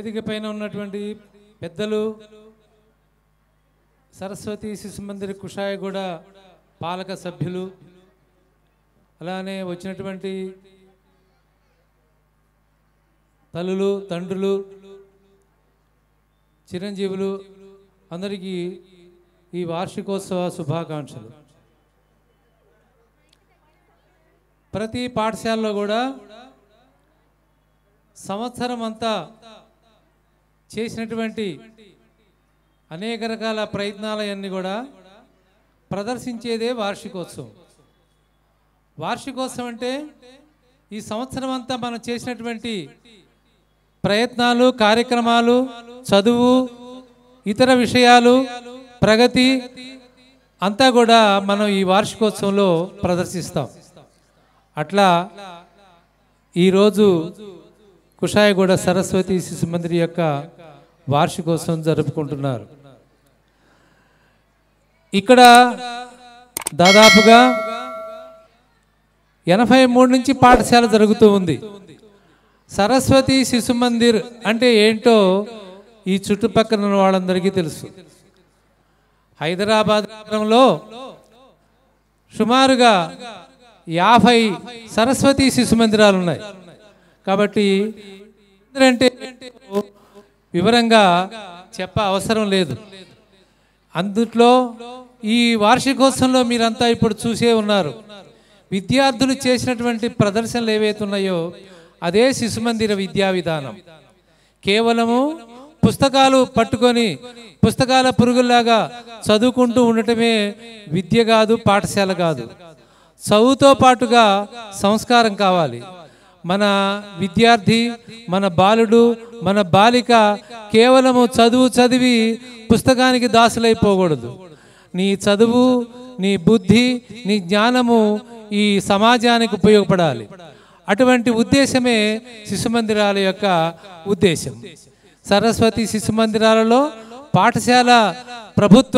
వేదిక పైన ఉన్నటువంటి పెద్దలు సరస్వతి శిశు మందిర్ కుషాయగూడ పాలక సభ్యులు అలానే వచ్చినటువంటి తల్లులు తండ్రులు చిరంజీవులు అందరికీ ఈ వార్షికోత్సవ శుభాకాంక్షలు ప్రతి పాఠశాలలో కూడా సంవత్సరం అంతా చేసినటువంటి అనేక రకాల ప్రయత్నాలన్నీ కూడా ప్రదర్శించేదే వార్షికోత్సవం వార్షికోత్సవం అంటే ఈ సంవత్సరం అంతా మనం చేసినటువంటి ప్రయత్నాలు కార్యక్రమాలు చదువు ఇతర విషయాలు ప్రగతి అంతా కూడా మనం ఈ వార్షికోత్సవంలో ప్రదర్శిస్తాం అట్లా ఈరోజు కుషాయగూడ సరస్వతి శిశు మందిర్ యొక్క వార్షికోత్సవం జరుపుకుంటున్నారు ఇక్కడ దాదాపుగా ఎనభై మూడు నుంచి పాఠశాల జరుగుతూ ఉంది సరస్వతి శిశు మందిర్ అంటే ఏంటో ఈ చుట్టుపక్కల ఉన్న వాళ్ళందరికీ తెలుసు హైదరాబాద్ నగరంలో సుమారుగా యాభై సరస్వతి శిశు మందిరాలు ఉన్నాయి కాబట్టి అంటే వివరంగా చెప్ప అవసరం లేదు అందుట్లో ఈ వార్షికోత్సవంలో మీరంతా ఇప్పుడు చూసే ఉన్నారు విద్యార్థులు చేసినటువంటి ప్రదర్శనలు ఏవైతే ఉన్నాయో అదే శిశు మందిర విద్యా విధానం కేవలము పుస్తకాలు పట్టుకొని పుస్తకాల పురుగుల్లాగా చదువుకుంటూ ఉండటమే విద్య కాదు పాఠశాల కాదు చదువుతో పాటుగా సంస్కారం కావాలి మన విద్యార్థి మన బాలుడు మన బాలిక కేవలము చదువు చదివి పుస్తకానికి దాసులైపోకూడదు నీ చదువు నీ బుద్ధి నీ జ్ఞానము ఈ సమాజానికి ఉపయోగపడాలి అటువంటి ఉద్దేశమే శిశు మందిరాల యొక్క ఉద్దేశం సరస్వతి శిశు మందిరాలలో పాఠశాల ప్రభుత్వ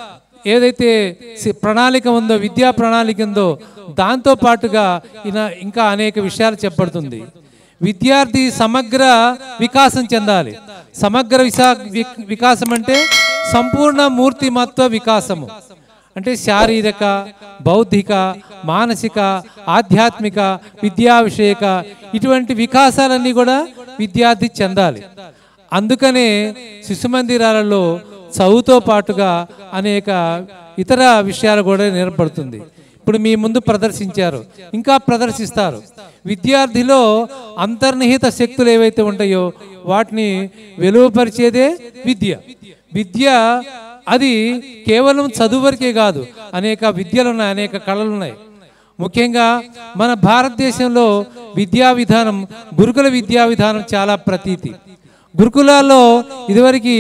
ఏదైతే సి- ప్రణాళిక ఉందో విద్యా ప్రణాళిక ఉందో దాంతో పాటుగా ఈయన ఇంకా అనేక విషయాలు చెప్పబడుతుంది విద్యార్థి సమగ్ర వికాసం చెందాలి సమగ్ర విసా వి- వికాసం అంటే సంపూర్ణ మూర్తిమత్వ వికాసము అంటే శారీరక బౌద్ధిక మానసిక ఆధ్యాత్మిక విద్యా విషయక ఇటువంటి వికాసాలన్నీ కూడా విద్యార్థి చెందాలి అందుకనే శిశు మందిరాలలో చదువుతో పాటుగా అనేక ఇతర విషయాలు కూడా నేర్పడుతుంది ఇప్పుడు మీ ముందు ప్రదర్శించారు ఇంకా ప్రదర్శిస్తారు విద్యార్థిలో అంతర్నిహిత శక్తులు ఏవైతే ఉంటాయో వాటిని వెలువపరిచేదే విద్య విద్య అది కేవలం చదువు వరకే కాదు అనేక విద్యలు ఉన్నాయి అనేక కళలు ఉన్నాయి ముఖ్యంగా మన భారతదేశంలో విద్యా విధానం గురుకుల విద్యా విధానం చాలా ప్రతీతి గురుకులాల్లో ఇదివరకు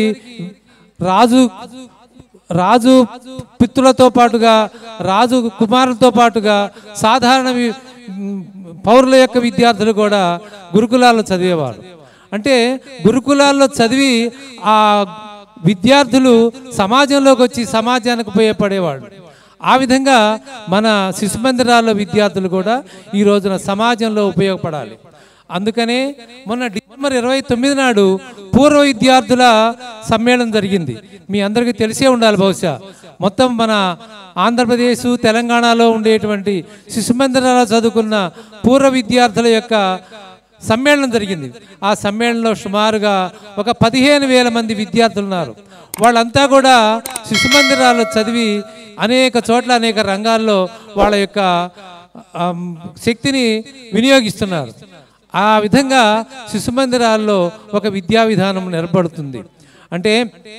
రాజు రాజు పిత్తులతో పాటుగా రాజు కుమారులతో పాటుగా సాధారణ వి- మ్, పౌరుల యొక్క విద్యార్థులు కూడా గురుకులాల్లో చదివేవారు అంటే గురుకులాల్లో చదివి ఆ విద్యార్థులు సమాజంలోకి వచ్చి సమాజానికి ఉపయోగపడేవాళ్ళు ఆ విధంగా మన శిశు మందిరాల్లో విద్యార్థులు కూడా ఈ రోజున సమాజంలో ఉపయోగపడాలి అందుకనే మొన్న డిసెంబర్ ఇరవై తొమ్మిది నాడు పూర్వ విద్యార్థుల సమ్మేళనం జరిగింది మీ అందరికీ తెలిసే ఉండాలి బహుశా మొత్తం మన ఆంధ్రప్రదేశ్ తెలంగాణలో ఉండేటువంటి శిశు మందిరాల్లో చదువుకున్న పూర్వ విద్యార్థుల యొక్క సమ్మేళనం జరిగింది ఆ సమ్మేళనంలో సుమారుగా ఒక పదిహేను వేల మంది విద్యార్థులు ఉన్నారు వాళ్ళంతా కూడా శిశు మందిరాల్లో చదివి అనేక చోట్ల అనేక రంగాల్లో వాళ్ళ యొక్క ఆమ్, శక్తిని వినియోగిస్తున్నారు ఆ విధంగా శిశు మందిరాల్లో ఒక విద్యా విధానం నిలబడుతుంది అంటే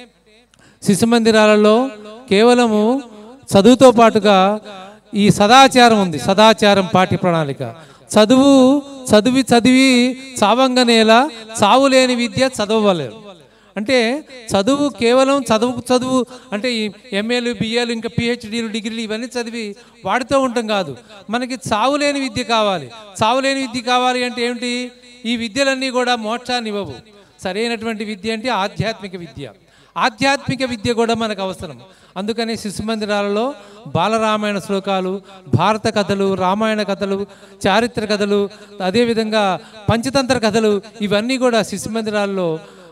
శిశు మందిరాలలో కేవలము చదువుతో పాటుగా ఈ సదాచారం ఉంది సదాచారం పాఠ్య ప్రణాళిక చదువు చదివి చదివి చావంగనేలా చావు లేని విద్య చదవలేరు అంటే చదువు కేవలం చదువు చదువు అంటే ఈ ఎంఏలు బిఏలు ఇంకా పిహెచ్డీలు డిగ్రీలు ఇవన్నీ చదివి వాడుతూ ఉంటాం కాదు మనకి చావు లేని విద్య కావాలి చావు లేని విద్య కావాలి అంటే ఏమిటి ఈ విద్యలన్నీ కూడా మోక్షాన్ని ఇవ్వవు సరైనటువంటి విద్య అంటే ఆధ్యాత్మిక విద్య ఆధ్యాత్మిక విద్య కూడా మనకు అవసరం అందుకని శిశు మందిరాలలో బాలరామాయణ శ్లోకాలు భారత కథలు రామాయణ కథలు చారిత్ర కథలు అదేవిధంగా పంచతంత్ర కథలు ఇవన్నీ కూడా శిశు మందిరాల్లో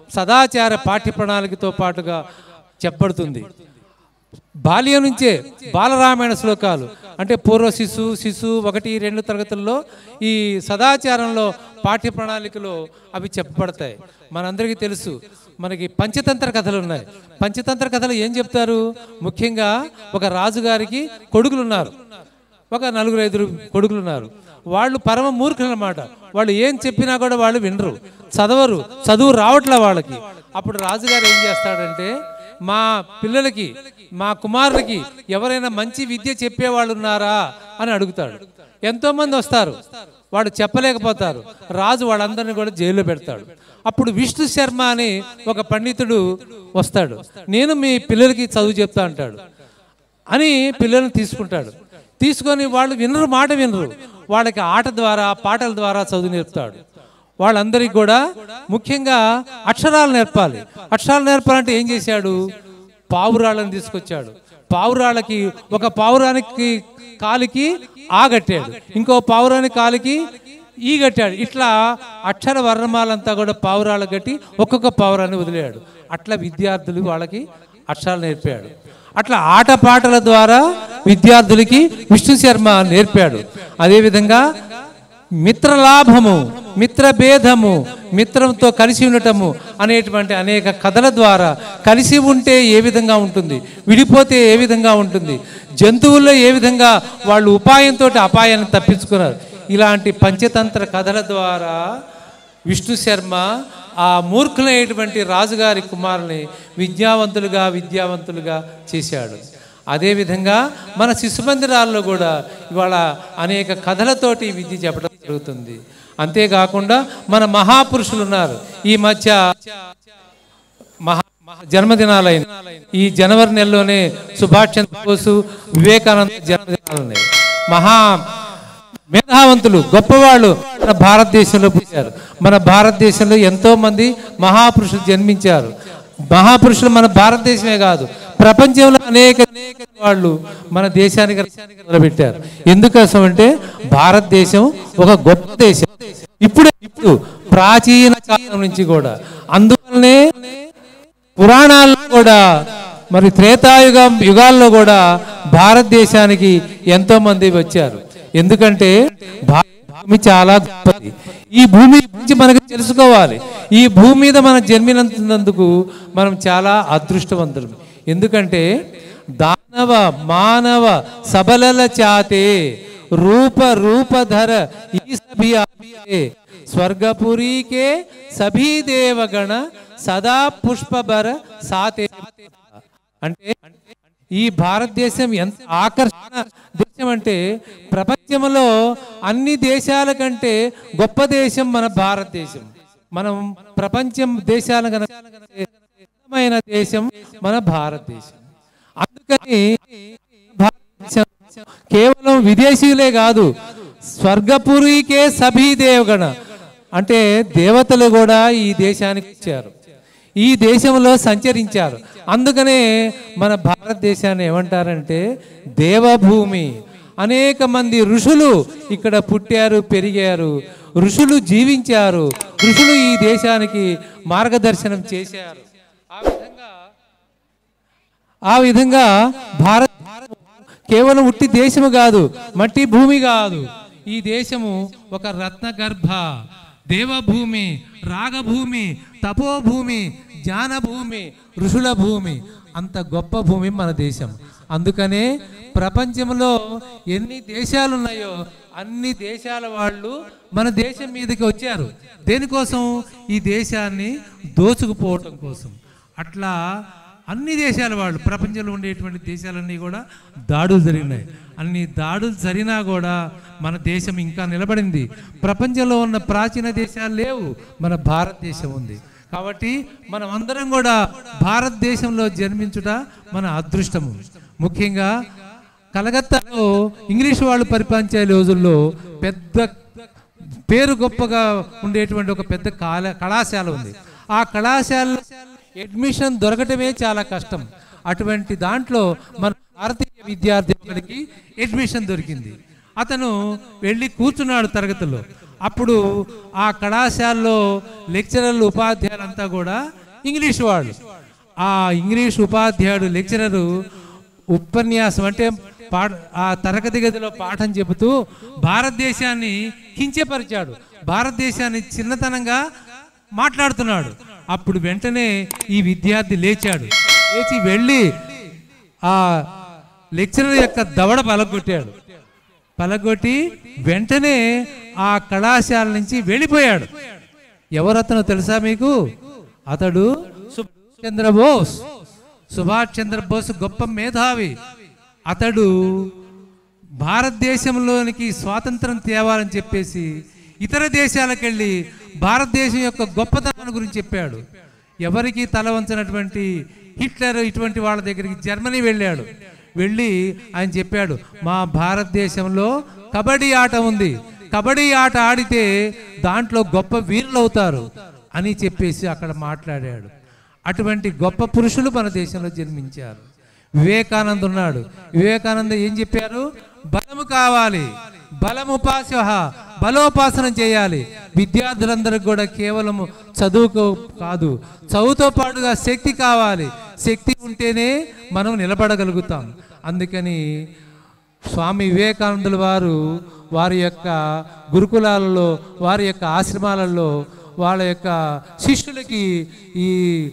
సదాచార పాఠ్య ప్రణాళికతో పాటుగా చెప్పబడుతుంది బాల్యం నుంచే బాలరామాయణ శ్లోకాలు అంటే పూర్వ శిశు శిశు ఒకటి రెండు తరగతుల్లో ఈ సదాచారంలో పాఠ్య ప్రణాళికలో అవి చెప్పబడతాయి మనందరికీ తెలుసు మనకి పంచతంత్ర కథలు ఉన్నాయి పంచతంత్ర కథలు ఏం చెప్తారు ముఖ్యంగా ఒక రాజుగారికి కొడుకులు ఉన్నారు ఒక నలుగురు ఐదుగురు కొడుకులు ఉన్నారు వాళ్ళు పరమ మూర్ఖులు అనమాట వాళ్ళు ఏం చెప్పినా కూడా వాళ్ళు వినరు చదవరు చదువు రావట్లే వాళ్ళకి అప్పుడు రాజుగారు ఏం చేస్తాడంటే మా పిల్లలకి మా కుమారులకి ఎవరైనా మంచి విద్య చెప్పేవాళ్ళు ఉన్నారా అని అడుగుతాడు ఎంతో మంది వస్తారు వాడు చెప్పలేకపోతారు రాజు వాళ్ళందరినీ కూడా జైల్లో పెడతాడు అప్పుడు విష్ణు శర్మ అని ఒక పండితుడు వస్తాడు నేను మీ పిల్లలకి చదువు చెప్తా అంటాడు అని పిల్లల్ని తీసుకుంటాడు తీసుకొని వాళ్ళు వినరు మాట వినరు వాళ్ళకి ఆట ద్వారా పాటల ద్వారా చదువు నేర్పుతాడు వాళ్ళందరికీ కూడా ముఖ్యంగా అక్షరాలు నేర్పాలి అక్షరాలు నేర్పాలంటే ఏం చేశాడు పావురాళ్ళని తీసుకొచ్చాడు పావురాళ్ళకి ఒక పావురానికి కాలికి ఆ కట్టాడు ఇంకో పావురాని కాలికి ఈ కట్టాడు ఇట్లా అక్షర వర్ణమాలంతా కూడా పావురాళ్ళకు కట్టి ఒక్కొక్క పావురాన్ని వదిలేడు అట్లా విద్యార్థులు వాళ్ళకి అక్షరాలు నేర్పాడు అట్లా ఆటపాటల ద్వారా విద్యార్థులకి విష్ణు శర్మ నేర్పాడు అదేవిధంగా మిత్రలాభము మిత్రభేదము మిత్రంతో కలిసి ఉండటము అనేటువంటి అనేక కథల ద్వారా కలిసి ఉంటే ఏ విధంగా ఉంటుంది విడిపోతే ఏ విధంగా ఉంటుంది జంతువుల్లో ఏ విధంగా వాళ్ళు ఉపాయంతో అపాయాన్ని తప్పించుకున్నారు ఇలాంటి పంచతంత్ర కథల ద్వారా విష్ణు శర్మ ఆ మూర్ఖులైనటువంటి రాజుగారి కుమారుని విద్యావంతులుగా విద్యావంతులుగా చేశాడు అదేవిధంగా మన శిశు మందిరాల్లో కూడా ఇవాళ అనేక కథలతోటి విద్య చెప్పడం జరుగుతుంది అంతేకాకుండా మన మహాపురుషులు ఉన్నారు ఈ మధ్య మహా మహా జన్మదినాలైన ఈ జనవరి నెలలోనే సుభాష్ చంద్రబోసు వివేకానంద జన్మదినాలు ఉన్నాయి మహా మేధావంతులు గొప్పవాళ్ళు మన భారతదేశంలో పుట్టారు మన భారతదేశంలో ఎంతో మంది మహాపురుషులు జన్మించారు మహాపురుషులు మన భారతదేశమే కాదు ప్రపంచంలో అనేక వాళ్ళు మన దేశానికి నిలబెట్టారు ఎందుకోసం అంటే భారతదేశం ఒక గొప్ప దేశం ఇప్పుడు ఇప్పుడు ప్రాచీన కాలం నుంచి కూడా అందువల్లనే పురాణాల్లో కూడా మరి త్రేతాయుగ యుగాల్లో కూడా భారతదేశానికి ఎంతో మంది వచ్చారు ఎందుకంటే భా- భూమి చాలా గొప్పది ఈ భూమి గురించి మనకు తెలుసుకోవాలి ఈ భూమి మీద మనం జన్మినందుకు మనం చాలా అదృష్టవంతులం ఎందుకంటే దానవ మానవ సబలల చాతే రూప రూపధర ఈ సభి ఆపియే స్వర్గపురీకే సభీ దేవగణ సదా పుష్పభర సాతే అంటే ఈ భారతదేశం ఎంత ఆకర్షణ దేశం అంటే ప్రపంచంలో అన్ని దేశాల కంటే గొప్ప దేశం మన భారతదేశం మనం ప్రపంచం దేశాల కనుక అందమైన దేశం మన భారతదేశం అందుకని భారతదేశం కేవలం విదేశీయులే కాదు స్వర్గపురికే సభీ దేవగణ అంటే దేవతలు కూడా ఈ దేశానికి వచ్చారు ఈ దేశంలో సంచరించారు అందుకనే మన భారతదేశాన్ని ఏమంటారంటే దేవభూమి అనేక మంది ఋషులు ఇక్కడ పుట్టారు పెరిగారు ఋషులు జీవించారు ఋషులు ఈ దేశానికి మార్గదర్శనం చేశారు ఆ విధంగా ఆ విధంగా భారత్ కేవలం ఉట్టి దేశము కాదు మట్టి భూమి కాదు ఈ దేశము ఒక రత్నగర్భ దేవభూమి రాగభూమి తపోభూమి జ్ఞానభూమి ఋషుల భూమి అంత గొప్ప భూమి మన దేశం అందుకనే ప్రపంచంలో ఎన్ని దేశాలు ఉన్నాయో అన్ని దేశాల వాళ్ళు మన దేశం మీదకి వచ్చారు దేనికోసం ఈ దేశాన్ని దోచుకుపోవటం కోసం అట్లా అన్ని దేశాల వాళ్ళు ప్రపంచంలో ఉండేటువంటి దేశాలన్నీ కూడా దాడులు జరిగినాయి అన్ని దాడులు జరిగినా కూడా మన దేశం ఇంకా నిలబడింది ప్రపంచంలో ఉన్న ప్రాచీన దేశాలు లేవు మన భారతదేశం ఉంది కాబట్టి మనం అందరం కూడా భారతదేశంలో జన్మించుట మన అదృష్టము ముఖ్యంగా కలకత్తాలో ఇంగ్లీష్ వాళ్ళు పరిపాలించే రోజుల్లో పెద్ద పేరు గొప్పగా ఉండేటువంటి ఒక పెద్ద కాల కళాశాల ఉంది ఆ కళాశాల అడ్మిషన్ దొరకటమే చాలా కష్టం అటువంటి దాంట్లో మన భారతీయ విద్యార్థి ఒకడికి అడ్మిషన్ దొరికింది అతను వెళ్ళి కూర్చున్నాడు తరగతిలో అప్పుడు ఆ కళాశాలలో లెక్చరర్లు ఉపాధ్యాయులంతా కూడా ఇంగ్లీష్ వాళ్ళు ఆ ఇంగ్లీష్ ఉపాధ్యాయుడు లెక్చరరు ఉపన్యాసం అంటే పాఠ ఆ తరగతి గదిలో పాఠం చెబుతూ భారతదేశాన్ని కించపరిచాడు భారతదేశాన్ని చిన్నతనంగా మాట్లాడుతున్నాడు అప్పుడు వెంటనే ఈ విద్యార్థి లేచాడు లేచి వెళ్ళి ఆ లెక్చరర్ యొక్క దవడ పలగొట్టాడు పలగొట్టి వెంటనే ఆ కళాశాల నుంచి వెళ్ళిపోయాడు ఎవరతను తెలుసా మీకు అతడు సుభాష్ చంద్రబోస్ సుభాష్ చంద్రబోస్ గొప్ప మేధావి అతడు భారతదేశంలోనికి స్వాతంత్రం తేవాలని చెప్పేసి ఇతర దేశాలకు వెళ్ళి భారతదేశం యొక్క గొప్పతనం గురించి చెప్పాడు ఎవరికి తల వంచినటువంటి హిట్లర్ ఇటువంటి వాళ్ళ దగ్గరికి జర్మనీ వెళ్ళాడు వెళ్ళి ఆయన చెప్పాడు మా భారతదేశంలో కబడ్డీ ఆట ఉంది కబడ్డీ ఆట ఆడితే దాంట్లో గొప్ప వీరులు అవుతారు అని చెప్పేసి అక్కడ మాట్లాడాడు అటువంటి గొప్ప పురుషులు మన దేశంలో జన్మించారు వివేకానంద ఉన్నాడు వివేకానంద ఏం చెప్పారు బలము కావాలి బలముపాస బలోపాసన చేయాలి విద్యార్థులందరికీ కూడా కేవలం చదువుకో కాదు చదువుతో పాటుగా శక్తి కావాలి శక్తి ఉంటేనే మనం నిలబడగలుగుతాం అందుకని స్వామి వివేకానందుల వారు వారి యొక్క గురుకులాలలో వారి యొక్క ఆశ్రమాలలో వాళ్ళ యొక్క శిష్యులకి ఈ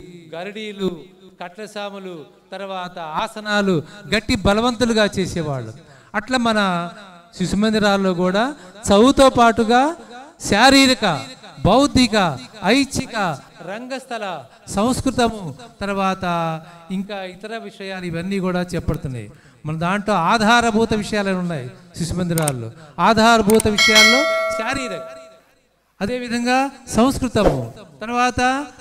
గరడీలు కట్లసాములు తర్వాత ఆసనాలు గట్టి బలవంతులుగా చేసేవాళ్ళు అట్లా మన శిశు మందిరాల్లో కూడా చదువుతో పాటుగా శారీరక బౌద్ధిక ఐచ్ఛిక రంగస్థల సంస్కృతము తర్వాత ఇంకా ఇతర విషయాలు ఇవన్నీ కూడా చెప్పడుతున్నాయి మన దాంట్లో ఆధారభూత విషయాలు ఉన్నాయి శిశు మందిరాల్లో ఆధారభూత విషయాల్లో శారీరక అదేవిధంగా సంస్కృతము తర్వాత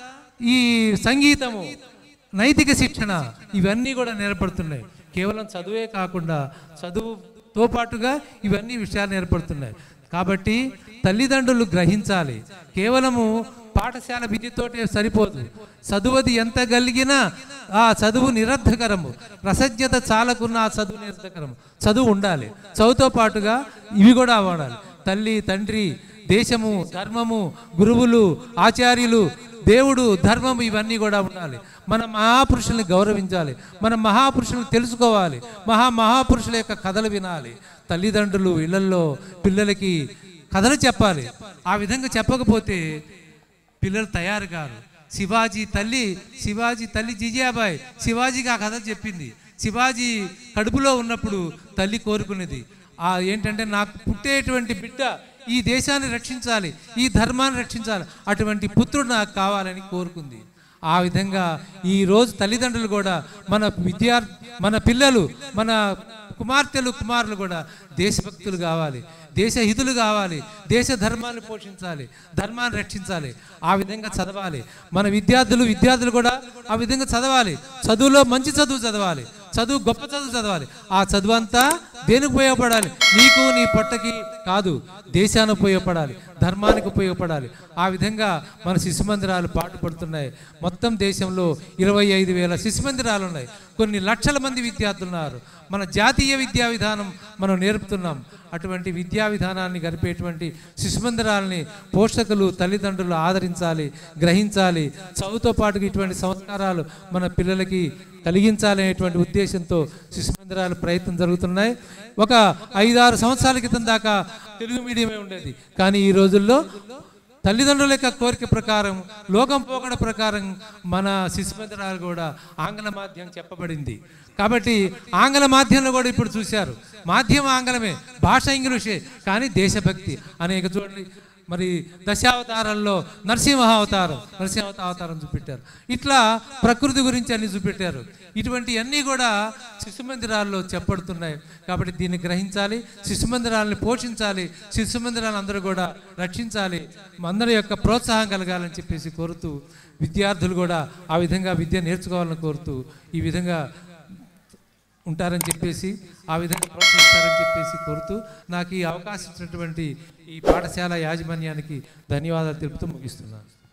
ఈ సంగీతము నైతిక శిక్షణ ఇవన్నీ కూడా నేర్పడుతున్నాయి కేవలం చదువే కాకుండా చదువుతో పాటుగా ఇవన్నీ విషయాలు నేర్పడుతున్నాయి కాబట్టి తల్లిదండ్రులు గ్రహించాలి కేవలము పాఠశాల విద్యతోటే సరిపోదు చదువది ఎంత కలిగినా ఆ చదువు నిరర్ధకరము రసజ్ఞత చాలకున్న ఆ చదువు నిరర్ధకరము చదువు ఉండాలి చదువుతో పాటుగా ఇవి కూడా వాడాలి తల్లి తండ్రి దేశము ధర్మము గురువులు ఆచార్యులు దేవుడు ధర్మం ఇవన్నీ కూడా ఉండాలి మన మహాపురుషుల్ని గౌరవించాలి మన మహాపురుషులను తెలుసుకోవాలి మహా మహాపురుషుల యొక్క కథలు వినాలి తల్లిదండ్రులు ఇళ్లల్లో పిల్లలకి కథలు చెప్పాలి ఆ విధంగా చెప్పకపోతే పిల్లలు తయారు కారు శివాజీ తల్లి శివాజీ తల్లి జిజియాబాయ్ శివాజీకి ఆ కథ చెప్పింది శివాజీ కడుపులో ఉన్నప్పుడు తల్లి కోరుకునేది ఆ ఏంటంటే నాకు పుట్టేటువంటి బిడ్డ ఈ దేశాన్ని రక్షించాలి ఈ ధర్మాన్ని రక్షించాలి అటువంటి పుత్రుడు నాకు కావాలని కోరుకుంది ఆ విధంగా ఈ రోజు తల్లిదండ్రులు కూడా మన విద్యార్థి మన పిల్లలు మన కుమార్తెలు కుమారులు కూడా దేశభక్తులు కావాలి దేశ హితులు కావాలి దేశ ధర్మాన్ని పోషించాలి ధర్మాన్ని రక్షించాలి ఆ విధంగా చదవాలి మన విద్యార్థులు విద్యార్థులు కూడా ఆ విధంగా చదవాలి చదువులో మంచి చదువు చదవాలి చదువు గొప్ప చదువు చదవాలి ఆ చదువు అంతా దేనికి ఉపయోగపడాలి నీకు నీ పొట్టకి కాదు దేశానికి ఉపయోగపడాలి ధర్మానికి ఉపయోగపడాలి ఆ విధంగా మన శిశు మందిరాలు పాటుపడుతున్నాయి మొత్తం దేశంలో ఇరవై ఐదు వేల శిశు మందిరాలు ఉన్నాయి కొన్ని లక్షల మంది విద్యార్థులు ఉన్నారు మన జాతీయ విద్యా విధానం మనం నేర్పుతున్నాం అటువంటి విద్యా విధానాన్ని గడిపేటువంటి శిశు మందిరాలని పోషకులు తల్లిదండ్రులు ఆదరించాలి గ్రహించాలి చదువుతో పాటు ఇటువంటి సంస్కారాలు మన పిల్లలకి కలిగించాలి అనేటువంటి ఉద్దేశంతో శిశు మందిరాలు ప్రయత్నం జరుగుతున్నాయి ఒక ఐదారు సంవత్సరాల క్రితం దాకా తెలుగు మీడియమే ఉండేది కానీ ఈ రోజుల్లో తల్లిదండ్రుల యొక్క కోరిక ప్రకారం లోకం పోకడ ప్రకారం మన శిశు మందిరాలు కూడా ఆంగ్ల మాధ్యమం చెప్పబడింది కాబట్టి ఆంగ్ల మాధ్యమంలో కూడా ఇప్పుడు చూశారు మాధ్యమం ఆంగ్లమే భాష ఇంగ్లీషే కానీ దేశభక్తి అనేక చూడండి మరి దశావతారంలో నరసింహ అవతారం నరసింహ అవతారం చూపెట్టారు ఇట్లా ప్రకృతి గురించి అన్ని చూపెట్టారు ఇటువంటి అన్నీ కూడా శిశు మందిరాల్లో చెప్పబడుతున్నాయి కాబట్టి దీన్ని గ్రహించాలి శిశు మందిరాలను పోషించాలి శిశు మందిరాలను అందరూ కూడా రక్షించాలి అందరి యొక్క ప్రోత్సాహం కలగాలని చెప్పేసి కోరుతూ విద్యార్థులు కూడా ఆ విధంగా విద్య నేర్చుకోవాలని కోరుతూ ఈ విధంగా ఉంటారని చెప్పేసి ఆ విధంగా ప్రోత్సహిస్తారని చెప్పేసి కోరుతూ నాకు ఈ అవకాశం ఇచ్చినటువంటి ఈ పాఠశాల యాజమాన్యానికి ధన్యవాదాలు తెలుపుతూ ముగిస్తున్నాను